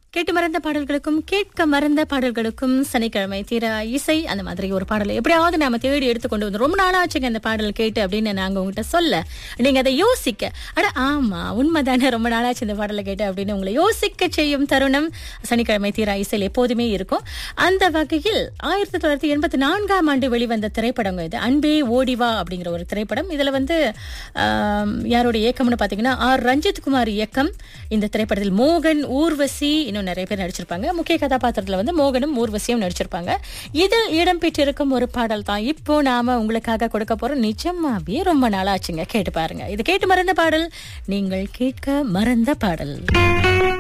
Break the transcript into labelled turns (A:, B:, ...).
A: கேட்டு மறந்த பாடல்களுக்கும் கேட்க மறந்த பாடல்களுக்கும் சனிக்கிழமை தீர இசை அந்த மாதிரி ஒரு பாடலை எப்படியாவது நாம தேடி எடுத்துக்கொண்டு வந்து ரொம்ப நாளாச்சுங்க அந்த பாடல் கேட்டு அப்படின்னு நாங்க உங்ககிட்ட சொல்ல நீங்க அதை யோசிக்க அட ஆமா உண்மைதானே ரொம்ப நாளாச்சு இந்த பாடலை கேட்டு அப்படின்னு உங்களை யோசிக்க செய்யும் தருணம் சனிக்கிழமை தீரா இசையில் எப்போதுமே இருக்கும் அந்த வகையில் ஆயிரத்தி தொள்ளாயிரத்தி எண்பத்தி நான்காம் ஆண்டு வெளிவந்த திரைப்படம் இது அன்பே ஓடிவா அப்படிங்கிற ஒரு திரைப்படம் இதுல வந்து ஆம், யாருடைய இயக்கம்னு பாத்தீங்கன்னா ஆர் ரஞ்சித் குமார் இயக்கம் இந்த திரைப்படத்தில் மோகன் ஊர்வசி இன்னும் நிறைய பேர் நடிச்சிருப்பாங்க முக்கிய கதாபாத்திரத்துல வந்து மோகனும் ஊர்வசியும் நடிச்சிருப்பாங்க இதில் இடம்பெற்றிருக்கும் ஒரு பாடல் தான் இப்போ நாம உங்களுக்காக கொடுக்க போறோம் நிஜமாவே ரொம்ப நாளாச்சுங்க கேட்டு பாருங்க இது கேட்டு மறந்த பாடல் நீங்கள் கேட்க மறந்த பாடல்